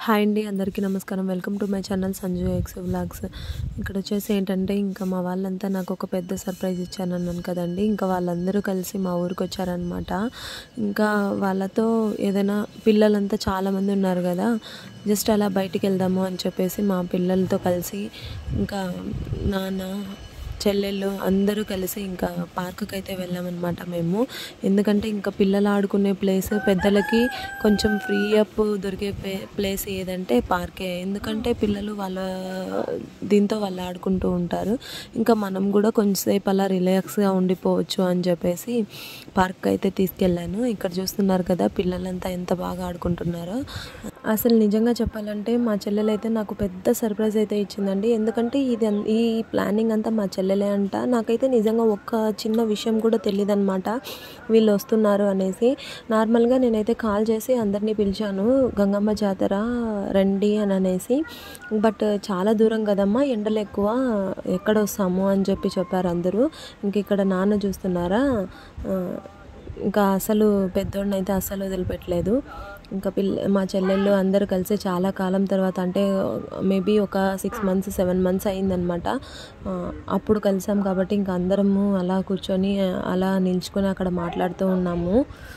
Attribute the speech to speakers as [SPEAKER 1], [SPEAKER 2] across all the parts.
[SPEAKER 1] hi అండి అందరికీ నమస్కారం welcome to my channel Sanju X vlogs ఇక్కడ వచ్చేసి ఏంటంటే ఇంకా మా వాళ్ళంతా నాకు ఒక పెద్ద సర్ప్రైజ్ ఇచ్చానన్నాను కదండి ఇంకా వాళ్ళందరూ కలిసి మా ఊరికి వచ్చారనమాట ఇంకా వాళ్ళతో ఏదైనా పిల్లలంతా చాలామంది ఉన్నారు కదా జస్ట్ అలా బయటికి వెళ్దాము అని చెప్పేసి మా పిల్లలతో కలిసి ఇంకా నాన్న చెల్లెళ్ళు అందరూ కలిసి ఇంకా పార్కుకి అయితే వెళ్ళామన్నమాట మేము ఎందుకంటే ఇంకా పిల్లలు ఆడుకునే ప్లేస్ పెద్దలకి కొంచెం ఫ్రీ అప్ దొరికే ప్లే- ప్లేస్ ఏదంటే పార్కే ఎందుకంటే పిల్లలు వాళ్ళ దీంతో వాళ్ళు ఆడుకుంటూ ఉంటారు ఇంకా మనం కూడా కొంచెంసేపు అలా రిలాక్స్గా ఉండిపోవచ్చు అని చెప్పేసి పార్క్ అయితే తీసుకెళ్ళాను ఇక్కడ చూస్తున్నారు కదా పిల్లలంతా ఎంత బాగా ఆడుకుంటున్నారో అసలు నిజంగా చెప్పాలంటే మా చెల్లెలు అయితే నాకు పెద్ద సర్ప్రైజ్ అయితే ఇచ్చిందండి ఎందుకంటే ఇది అన్- ఈ ప్లానింగ్ అంతా మా చెల్లెలే అంట నాకైతే నిజంగా ఒక్క చిన్న విషయం కూడా తెలియదు అనమాట వీళ్ళు వస్తున్నారు అనేసి నార్మల్గా నేనైతే కాల్ చేసి అందరినీ పిలిచాను గంగమ్మ జాతర రండి అని అనేసి బట్ చాలా దూరం కదమ్మా ఎండలు ఎక్కువ ఎక్కడ వస్తాము అని చెప్పి చెప్పారు అందరూ ఇంక ఇక్కడ నాన్న చూస్తున్నారా ఆ, ఇంకా అసలు పెద్దోడిని అయితే అస్సలు వదిలిపెట్టలేదు ఇంకా పిల్ల మా చెల్లెళ్ళు అందరూ కలిసి చాలా కాలం తర్వాత అంటే మేబీ ఒక సిక్స్ మంత్స్ సెవెన్ మంత్స్ అయిందనమాట ఆ, అప్పుడు కలిసాం కాబట్టి ఇంకా అందరము అలా కూర్చొని అలా నిల్చుకొని అక్కడ మాట్లాడుతూ ఉన్నాము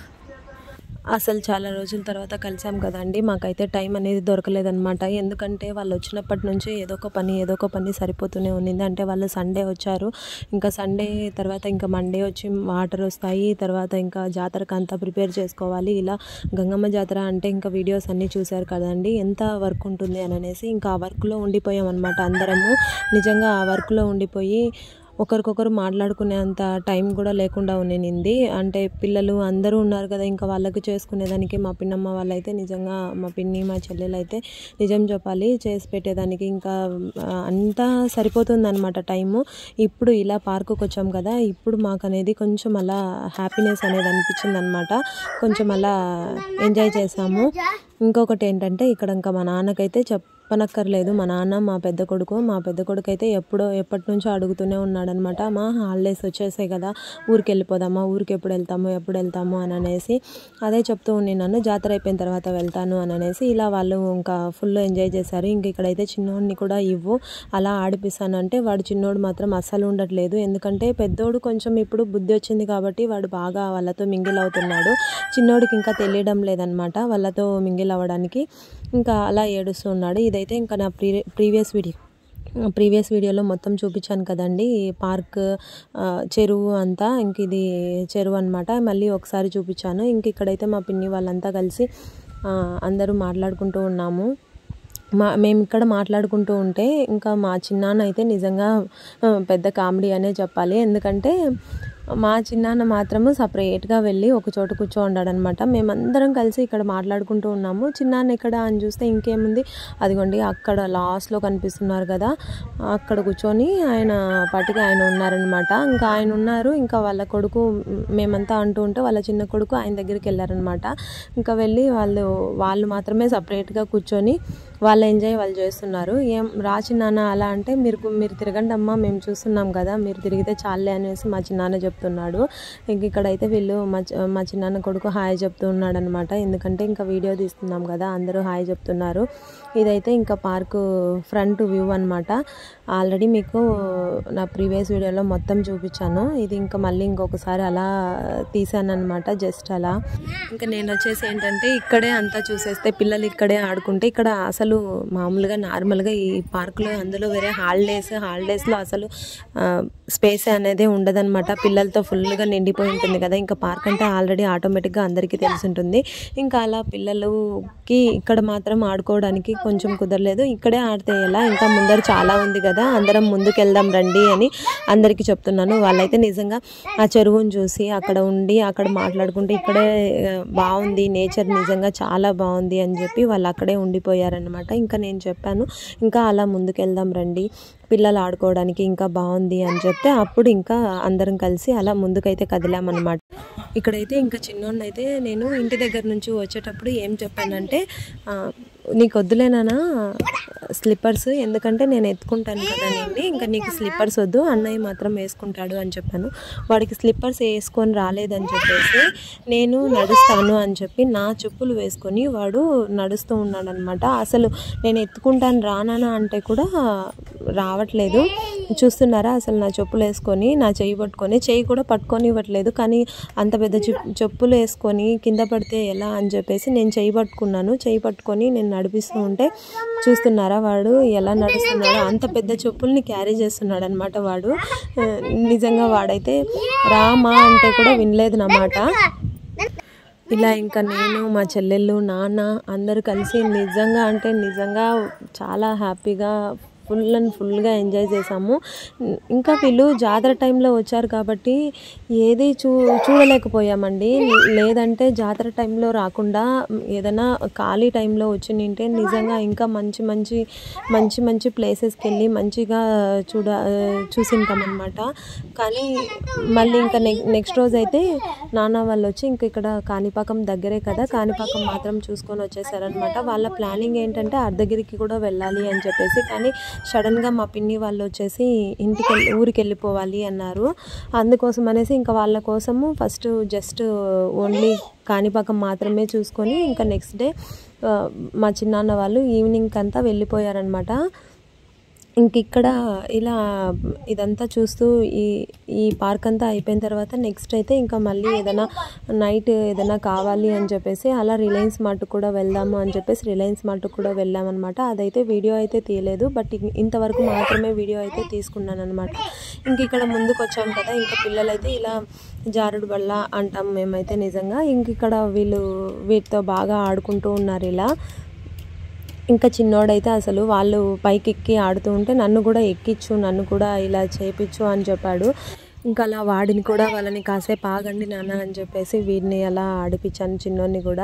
[SPEAKER 1] అసలు చాలా రోజుల తర్వాత కలిసాం కదండి మాకైతే టైం అనేది దొరకలేదన్నమాట ఎందుకంటే వాళ్ళు వచ్చినప్పటి నుంచి ఏదో ఒక పని ఏదో ఒక పని సరిపోతూనే ఉన్నింది అంటే వాళ్ళు సండే వచ్చారు ఇంకా సండే తర్వాత ఇంకా మండే వచ్చి వాటర్ వస్తాయి తర్వాత ఇంకా జాతరకు అంతా ప్రిపేర్ చేసుకోవాలి ఇలా గంగమ్మ జాతర అంటే ఇంకా వీడియోస్ అన్నీ చూశారు కదండి ఎంత వర్క్ ఉంటుంది అని అనేసి ఇంకా ఆ వర్క్లో ఉండిపోయాం అనమాట అందరము నిజంగా ఆ వర్క్లో ఉండిపోయి ఒకరికొకరు మాట్లాడుకునేంత టైం కూడా లేకుండా ఉండింది అంటే పిల్లలు అందరూ ఉన్నారు కదా ఇంకా వాళ్ళకి చేసుకునేదానికి మా పిన్నమ్మ వాళ్ళైతే నిజంగా మా పిన్ని మా చెల్లెలు అయితే నిజం చెప్పాలి చేసి పెట్టేదానికి ఇంకా ఆ, అంతా సరిపోతుంది అనమాట టైము ఇప్పుడు ఇలా పార్కుకి వచ్చాం కదా ఇప్పుడు మాకు అనేది కొంచెం అలా హ్యాపీనెస్ అనేది అనిపించింది అనమాట కొంచెం అలా ఎంజాయ్ చేసాము ఇంకొకటి ఏంటంటే ఇక్కడ ఇంకా మా నాన్నకైతే చెప్పనక్కర్లేదు మా నాన్న మా పెద్ద కొడుకు మా పెద్ద కొడుకు అయితే ఎప్పుడో ఎప్పటి నుంచో అడుగుతూనే ఉన్నాడనమాట మా హాలిడేస్ వచ్చేసాయి కదా ఊరికి వెళ్ళిపోదామా ఊరికి ఎప్పుడు వెళ్తాము ఎప్పుడు వెళ్తాము అని అనేసి అదే చెప్తూ ఉన్నాను జాతర అయిపోయిన తర్వాత వెళ్తాను అని అనేసి ఇలా వాళ్ళు ఇంకా ఫుల్ ఎంజాయ్ చేశారు ఇంక ఇక్కడైతే చిన్నోడిని కూడా ఇవ్వు అలా ఆడిపిస్తానంటే వాడు చిన్నోడు మాత్రం అస్సలు ఉండట్లేదు ఎందుకంటే పెద్దోడు కొంచెం ఇప్పుడు బుద్ధి వచ్చింది కాబట్టి వాడు బాగా వాళ్ళతో మింగిల్ అవుతున్నాడు చిన్నోడికి ఇంకా తెలియడం లేదనమాట వాళ్ళతో మింగిల్ అవ్వడానికి ఇంకా అలా ఏడుస్తున్నాడు ఇదైతే ఇంకా నా ప్రీ ప్రీవియస్ వీడియో ప్రీవియస్ వీడియోలో మొత్తం చూపించాను కదండి ఈ పార్క్ ఆ, చెరువు అంతా ఇంక ఇది చెరువు అనమాట మళ్ళీ ఒకసారి చూపించాను ఇంక ఇక్కడైతే మా పిన్ని వాళ్ళంతా కలిసి ఆ, అందరూ మాట్లాడుకుంటూ ఉన్నాము మా మేము ఇక్కడ మాట్లాడుకుంటూ ఉంటే ఇంకా మా చిన్నాన్న అయితే నిజంగా ఆ, పెద్ద కామెడీ అనే చెప్పాలి ఎందుకంటే మా చిన్నాన్న మాత్రము సపరేట్గా వెళ్ళి ఒక చోట కూర్చో ఉన్నాడనమాట మేమందరం కలిసి ఇక్కడ మాట్లాడుకుంటూ ఉన్నాము చిన్నాన్న ఇక్కడ అని చూస్తే ఇంకేముంది అదిగోండి అక్కడ లాస్ట్లో కనిపిస్తున్నారు కదా అక్కడ కూర్చొని ఆయన పాటికి ఆయన ఉన్నారనమాట ఇంకా ఆయన ఉన్నారు ఇంకా వాళ్ళ కొడుకు మేమంతా అంటూ ఉంటే వాళ్ళ చిన్న కొడుకు ఆయన దగ్గరికి వెళ్ళారనమాట ఇంకా వెళ్ళి వాళ్ళు వాళ్ళు మాత్రమే సపరేట్గా కూర్చొని వాళ్ళ ఎంజాయ్ వాళ్ళు చేస్తున్నారు ఏం రా చిన్నాన్న అలా అంటే మీరు మీరు తిరగండి అమ్మా మేము చూస్తున్నాం కదా మీరు తిరిగితే చాలే అనేసి మా చిన్నాన్న చెప్తున్నాడు ఇంక ఇక్కడైతే వీళ్ళు మా చి- మా చిన్నాన్న కొడుకు హాయ్ చెప్తూ ఉన్నాడు అనమాట ఎందుకంటే ఇంకా వీడియో తీస్తున్నాం కదా అందరూ హాయ్ చెప్తున్నారు ఇదైతే ఇంకా పార్కు ఫ్రంట్ వ్యూ అనమాట ఆల్రెడీ మీకు నా ప్రీవియస్ వీడియోలో మొత్తం చూపించాను ఇది ఇంకా మళ్ళీ ఇంకొకసారి అలా తీసాను అనమాట జస్ట్ అలా ఇంకా నేను వచ్చేసి ఏంటంటే ఇక్కడే అంతా చూసేస్తే పిల్లలు ఇక్కడే ఆడుకుంటే ఇక్కడ అసలు మామూలుగా నార్మల్గా ఈ పార్కులో అందులో వేరే హాలిడేస్ హాలిడేస్లో అసలు స్పేస్ అనేది ఉండదన్నమాట పిల్లలతో ఫుల్గా నిండిపోయి ఉంటుంది కదా ఇంకా పార్క్ అంటే ఆల్రెడీ ఆటోమేటిక్గా అందరికీ తెలిసి ఉంటుంది ఇంకా అలా పిల్లలకి ఇక్కడ మాత్రం ఆడుకోవడానికి కొంచెం కుదరలేదు ఇక్కడే ఆడితే ఎలా ఇంకా ముందర చాలా ఉంది కదా అందరం ముందుకు వెళ్దాం రండి అని అందరికీ చెప్తున్నాను వాళ్ళైతే నిజంగా ఆ చెరువును చూసి అక్కడ ఉండి అక్కడ మాట్లాడుకుంటే ఇక్కడే ఆ, బాగుంది నేచర్ నిజంగా చాలా బాగుంది అని చెప్పి వాళ్ళు అక్కడే ఉండిపోయారనమాట ఇంకా నేను చెప్పాను ఇంకా అలా ముందుకు వెళ్దాం రండి పిల్లలు ఆడుకోవడానికి ఇంకా బాగుంది అని చెప్తే అప్పుడు ఇంకా అందరం కలిసి అలా ముందుకైతే కదిలామన్నమాట ఇక్కడైతే ఇంకా చిన్నోడిని అయితే నేను ఇంటి దగ్గర నుంచి వచ్చేటప్పుడు ఏం చెప్పానంటే ఆ, నీకు వద్దులేనా స్లిప్పర్స్ ఎందుకంటే నేను ఎత్తుకుంటాను కదా నేను ఇంకా నీకు స్లిప్పర్స్ వద్దు అన్నయ్య మాత్రం వేసుకుంటాడు అని చెప్పాను వాడికి స్లిప్పర్స్ వేసుకొని రాలేదని చెప్పేసి నేను నడుస్తాను అని చెప్పి నా చెప్పులు వేసుకొని వాడు నడుస్తూ ఉన్నాడు అనమాట అసలు నేను ఎత్తుకుంటాను రానా అంటే కూడా రావట్లేదు చూస్తున్నారా అసలు నా చెప్పులు వేసుకొని నా చెయ్యి పట్టుకొని చెయ్యి కూడా పట్టుకొని ఇవ్వట్లేదు కానీ అంత పెద్ద చెప్- చెప్పులు వేసుకొని కింద పడితే ఎలా అని చెప్పేసి నేను చెయ్యి పట్టుకున్నాను చెయ్యి పట్టుకొని నేను నడిపిస్తూ ఉంటే చూస్తున్నారా వాడు ఎలా నడుస్తున్నాడో అంత పెద్ద చెప్పుల్ని క్యారీ చేస్తున్నాడు అనమాట వాడు ఆ, నిజంగా వాడైతే రామా అంటే కూడా వినలేదు నా మాట ఇలా ఇంకా నేను మా చెల్లెళ్ళు నాన్న అందరూ కలిసి నిజంగా అంటే నిజంగా చాలా హ్యాపీగా ఫుల్ అండ్ ఫుల్గా ఎంజాయ్ చేసాము ఇంకా వీళ్ళు జాతర టైంలో వచ్చారు కాబట్టి ఏది చూ చూడలేకపోయామండి లేదంటే జాతర టైంలో రాకుండా ఏదైనా ఖాళీ టైంలో వచ్చి నింటే నిజంగా ఇంకా మంచి మంచి మంచి మంచి ప్లేసెస్కి వెళ్ళి మంచిగా చూడ చూసింటాం అనమాట కానీ మళ్ళీ ఇంకా నెక్ నెక్స్ట్ రోజు అయితే నాన్న వాళ్ళు వచ్చి ఇంక ఇక్కడ కాణిపాకం దగ్గరే కదా కాణిపాకం మాత్రం చూసుకొని వచ్చేసారనమాట వాళ్ళ ప్లానింగ్ ఏంటంటే అర్ధగిరికి కూడా వెళ్ళాలి అని చెప్పేసి కానీ సడన్గా మా పిన్ని వాళ్ళు వచ్చేసి ఇంటికి వెళ్ళి ఊరికి వెళ్ళిపోవాలి అన్నారు అందుకోసం అనేసి ఇంకా వాళ్ళ కోసము ఫస్ట్ జస్ట్ ఓన్లీ కాణిపాకం మాత్రమే చూసుకొని ఇంకా నెక్స్ట్ డే మా చిన్నాన్న వాళ్ళు ఈవినింగ్ అంతా వెళ్ళిపోయారనమాట ఇంక ఇక్కడ ఇలా ఇదంతా చూస్తూ ఈ ఈ పార్క్ అంతా అయిపోయిన తర్వాత నెక్స్ట్ అయితే ఇంకా మళ్ళీ ఏదైనా నైట్ ఏదైనా కావాలి అని చెప్పేసి అలా రిలయన్స్ మార్ట్ కూడా వెళ్దాము అని చెప్పేసి రిలయన్స్ మార్ట్ కూడా వెళ్ళామన్నమాట అదైతే వీడియో అయితే తీయలేదు బట్ ఇం- ఇంతవరకు మాత్రమే వీడియో అయితే తీసుకున్నాను అనమాట ఇంక ఇక్కడ ముందుకు వచ్చాం కదా ఇంకా పిల్లలైతే ఇలా జారుడు బల్ల అంటాం మేమైతే నిజంగా ఇంక ఇక్కడ వీళ్ళు వీటితో బాగా ఆడుకుంటూ ఉన్నారు ఇలా ఇంకా చిన్నోడైతే అసలు వాళ్ళు పైకి ఎక్కి ఆడుతూ ఉంటే నన్ను కూడా ఎక్కించు నన్ను కూడా ఇలా చేపించు అని చెప్పాడు ఇంకా అలా వాడిని కూడా వాళ్ళని కాసేపు ఆగండి నాన్న అని చెప్పేసి వీడిని అలా ఆడిపించాను చిన్నోడిని కూడా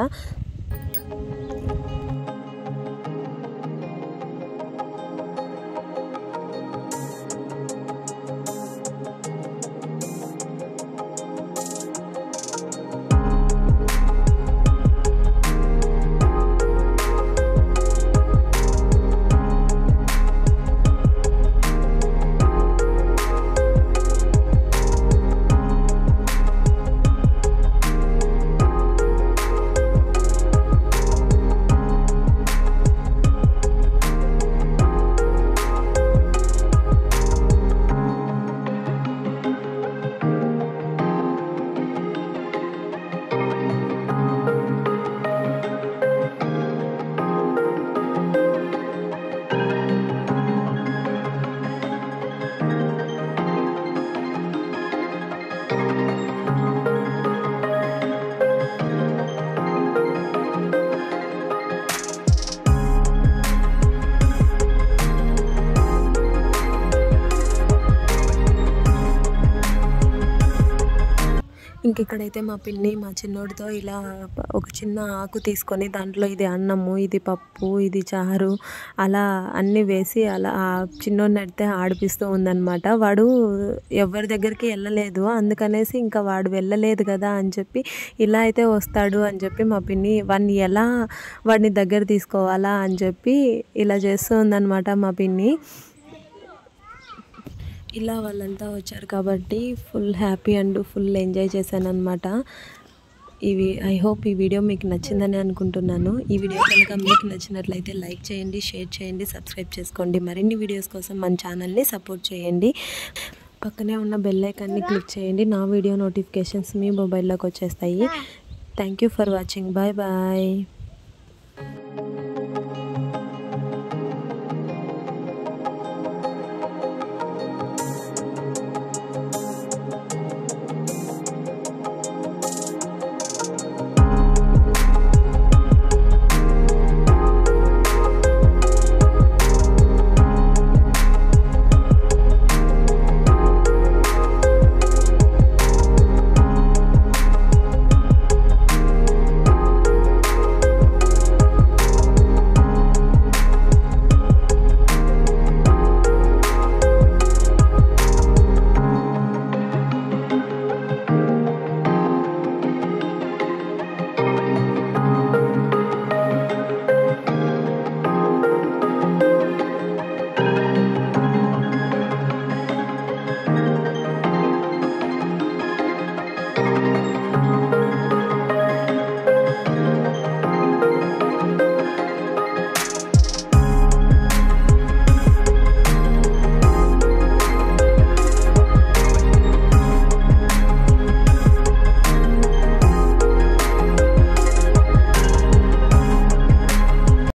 [SPEAKER 1] ఇంక ఇక్కడైతే మా పిన్ని మా చిన్నోడితో ఇలా ఒక చిన్న ఆకు తీసుకొని దాంట్లో ఇది అన్నము ఇది పప్పు ఇది చారు అలా అన్నీ వేసి అలా ఆ చిన్నోడిని అయితే ఆడిపిస్తూ ఉందన్నమాట వాడు ఎవరి దగ్గరికి వెళ్ళలేదు అందుకనేసి ఇంకా వాడు వెళ్ళలేదు కదా అని చెప్పి ఇలా అయితే వస్తాడు అని చెప్పి మా పిన్ని వాడిని ఎలా వాడిని దగ్గర తీసుకోవాలా అని చెప్పి ఇలా చేస్తూ ఉందన్నమాట మా పిన్ని ఇలా వాళ్ళంతా వచ్చారు కాబట్టి full happy and full enjoy చేశాను అనమాట ఇవి ఐ హోప్ ఈ వీడియో మీకు నచ్చిందని అనుకుంటున్నాను ఈ వీడియో కనుక మీకు నచ్చినట్లయితే లైక్ చేయండి షేర్ చేయండి సబ్స్క్రైబ్ చేసుకోండి మరిన్ని వీడియోస్ కోసం మన ఛానల్ని సపోర్ట్ చేయండి పక్కనే ఉన్న బెల్ ఐకాన్ని క్లిక్ చేయండి నా వీడియో నోటిఫికేషన్స్ మీ మొబైల్లోకి వచ్చేస్తాయి thank you for watching bye bye